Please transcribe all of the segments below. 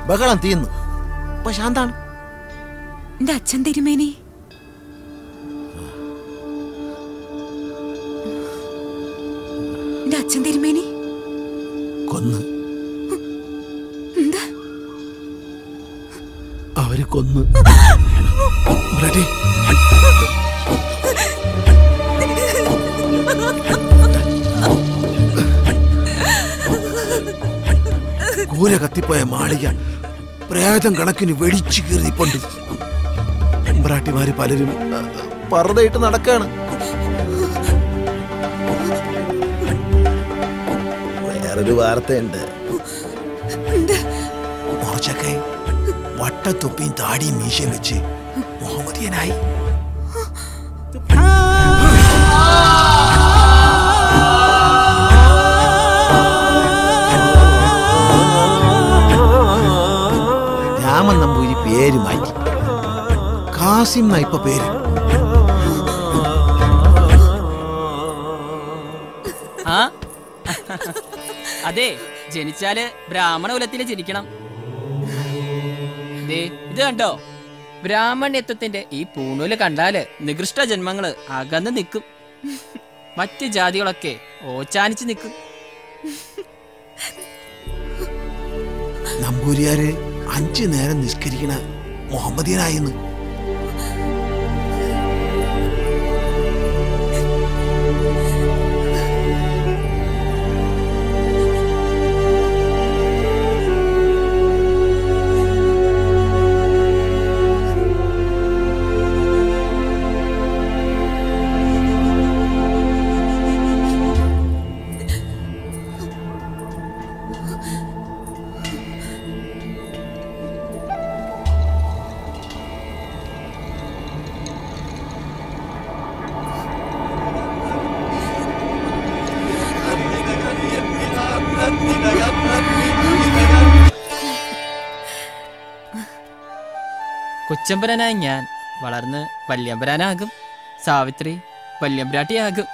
ബഹളം തീർന്നു ഇപ്പൊ ശാന്താണ് എന്റെ അച്ഛൻ തിരുമേനി എന്റെ അച്ഛൻ തിരുമേനി കൊന്ന് എന്താ അവര് കൊന്ന് ബ്ലഡി കൂര കത്തിപ്പോയ മാളിക പ്രേതം കണക്കിന് വെടിച്ചു കീറിപ്പുണ്ട് എമ്പ്രാട്ടിമാര് പലരും പറതയിട്ട് നടക്കാണ് വേറൊരു വാർത്തയുണ്ട് കുറച്ചൊക്കെ വട്ടത്തൊപ്പിയും താടിയും മീശയും വെച്ച് മുഹമ്മദിയനായി രാമൻ നമ്പൂരി പേര് മാറ്റി കാസിം എന്നാ ഇപ്പൊ പേര് ആ അതെ ജനിച്ചാല് ബ്രാഹ്മണ കുലത്തില് ജനിക്കണം ദേ ഇത് കണ്ടോ ബ്രാഹ്മണ്യത്വത്തിന്റെ ഈ പൂണൂല് കണ്ടാല് നികൃഷ്ട ജന്മങ്ങള് അകന്ന് നിൽക്കും മറ്റ് ജാതികളൊക്കെ ഓച്ചാനിച്ച് നിൽക്കും നമ്പൂരിയാര് അഞ്ചു നേരം നിസ്കരിക്കണ മുഹമ്മദിയനായിന്ന് കൊച്ചമ്പരനായ ഞാൻ വളർന്ന് വല്യമ്പരാനാകും സാവിത്രി വല്യമ്പ്രാട്ടിയാകും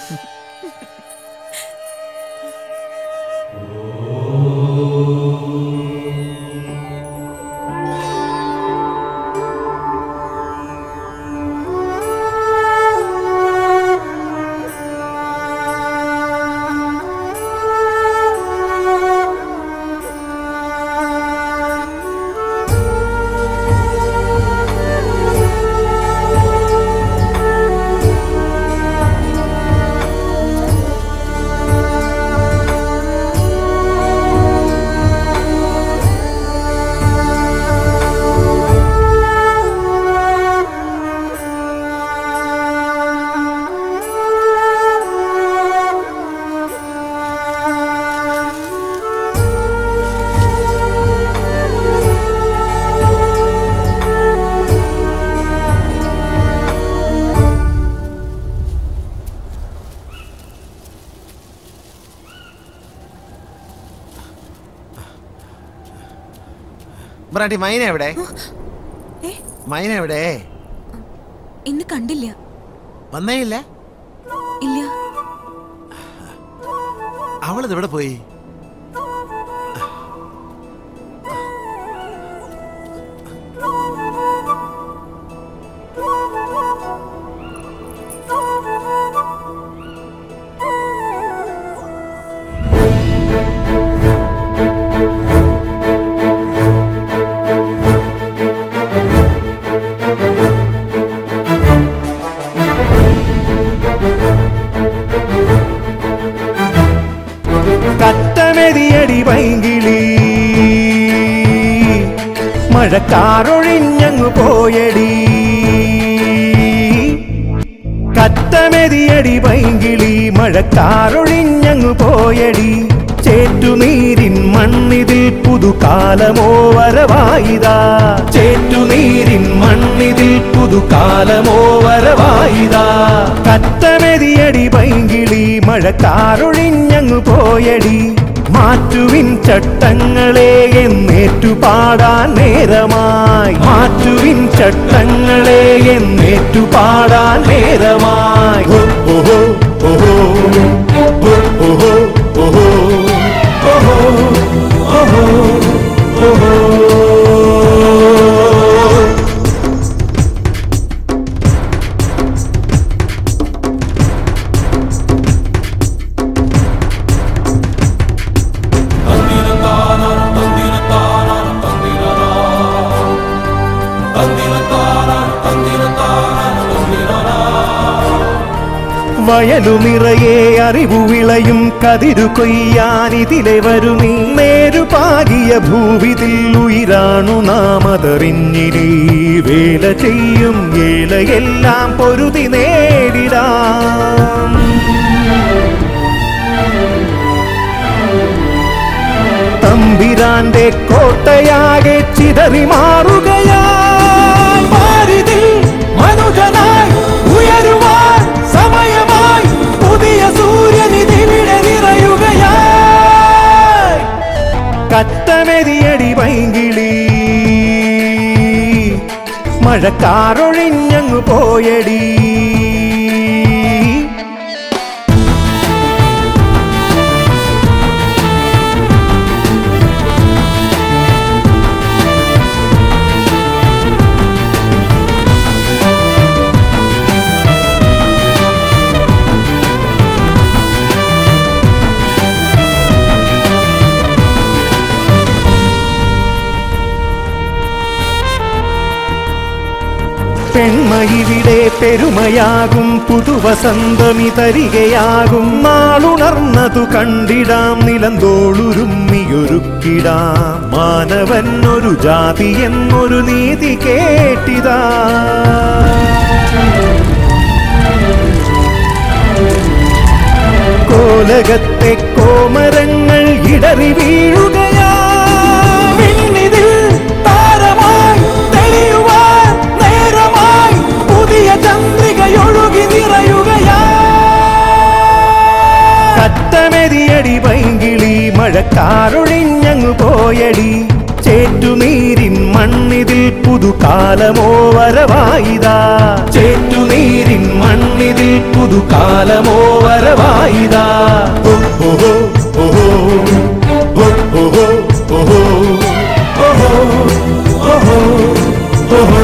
ബ്രാട്ടി മൈന എവിടെ ഏ? മൈന എവിടെ ഇന്ന് കണ്ടില്ല വന്നേ ഇല്ല ഇല്ല അവളിത് എവിടെ പോയി കത്തമെതിയടി പൈങ്കിളി മഴക്കാറൊഴിഞ്ഞങ്ങു പോയടി കത്തമെതിയടി പൈങ്കിളി മഴക്കാറൊഴിഞ്ഞങ്ങു പോയടി ചേറ്റുനീരിൻ മണ്ണിതിൽ പുതുകാലമോ വരവായിതാ ചേറ്റുനീരിൻ മണ്ണിതിൽ പുതുകാലമോ വരവായിതാ കത്തമെതിയടി പൈങ്കിളി മഴക്കാറൊഴിഞ്ഞങ്ങു പോയടി മാറ്റുവിൻ ചട്ടങ്ങളെ എന്നേറ്റു പാടാൻ നേരമായി മാറ്റുവിൻ ചട്ടങ്ങളെ എന്നേറ്റു പാടാൻ നേരമായി ഓ, ഓഹോ ഓഹോ ഓ, ഓഹോ ഓഹോ ഓഹോ ഓഹോ ഓഹോ വയലു നിറയെ അറിവു വിളയും കതിരു കൊയ്യാൻ ഇതിലെ വരുമീ നേരു പാകിയ ഭൂവിതിൽ ഉയരാണു നാം അതറിഞ്ഞിനി വേല ചെയ്യും വേലയെല്ലാം പൊരുതി നേടിടാം തമ്പിരാന്റെ കോട്ടയാകെ ചിതറി മാറുകയായി പാരിതിൽ മനുജനായി ഉയരുവാൻ സമയമായി പുതിയ സൂര്യനിതിവിടെ നിറയുകയായി കത്തമെതിയടി പൈങ്കിളി മഴക്കാറൊഴിഞ്ഞങ്ങു പോയടി പെൺമയിവിടെ പെരുമയാകും പുതുവസന്തമി തരികയാകും നാളുണർന്നതു കണ്ടിടാം നിലന്തോളുരുമ്മിയൊരുക്കിടാം മാനവൻ ഒരു ജാതി എന്നൊരു നീതി കേട്ടിതാ കോലകത്തെ കോമരങ്ങൾ ഇടറി വീഴുകയാ പിന്നിതിൽ താരമായി തെളിയുവാൻ നേരമായി പുതിയ ചന്ദ്രികയൊഴുകി നിറയുകയാ കത്തമെതിയടി പൈങ്കിളി മഴക്കാറൊഴിഞ്ഞങ്ങു പോയടി ചേറ്റുനീരിൻ മണ്ണിതിൽ പുതുകാലമോ വരവായിതാ ചേറ്റുനീരിൻ മണ്ണിതിൽ പുതുകാലമോ വരവായിതാ ഓഹോ ഓഹോ ഓഹോ ഓഹോ ഓഹോ ഓഹോ ഓഹോ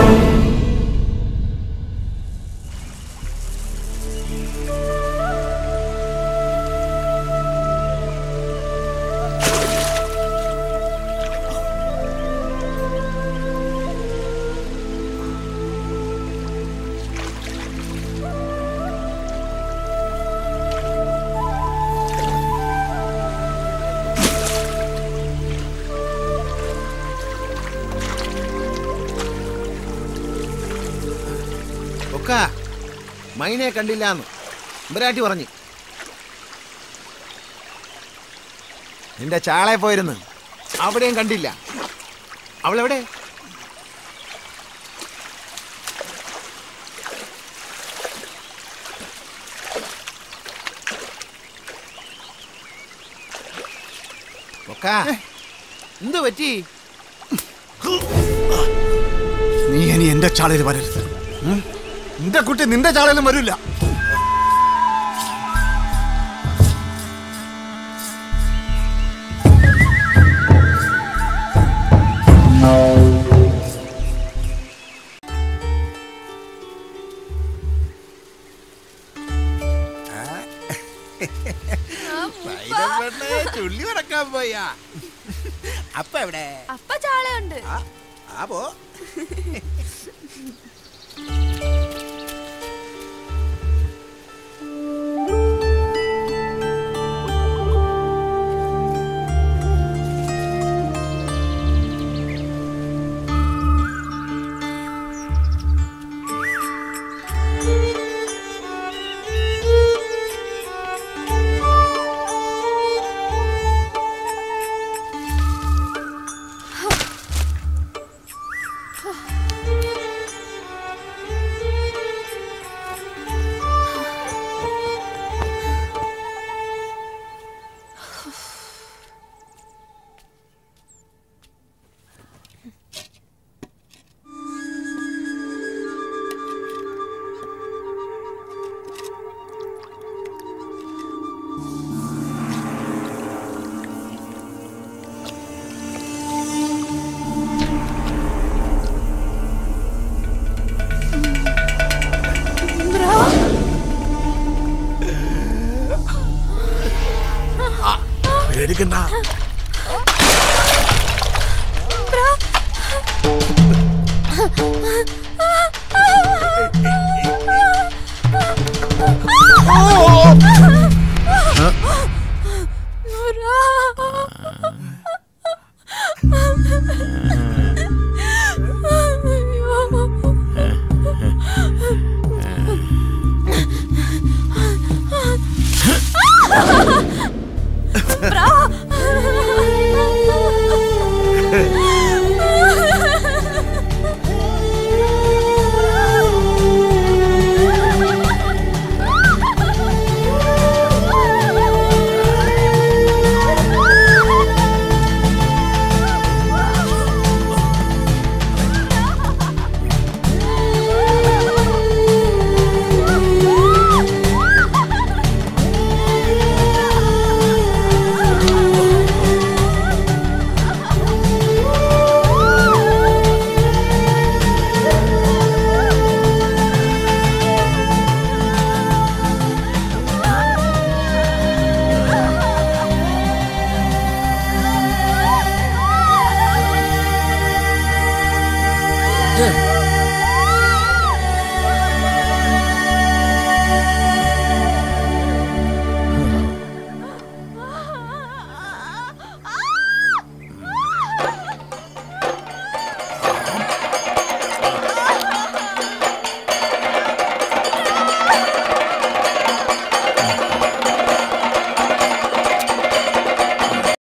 ഒക്ക മൈനെ കണ്ടില്ലാന്ന് ഇമ്പരാട്ടി പറഞ്ഞു നിന്റെ ചാളെ പോയിരുന്നു അവിടെയും കണ്ടില്ല അവളെവിടെ ഒക്ക എന്ത് പറ്റി നീ ഇനി എന്റെ ചാളയിൽ വരരുത് ഉം? നിന്റെ കുട്ടി നിന്റെ ചാളയിലും വരില്ല ചുള്ളി നടക്കാൻ പോയാ അപ്പ എവിടെ അപ്പ ചാളയുണ്ട് ആ പോ ഏ,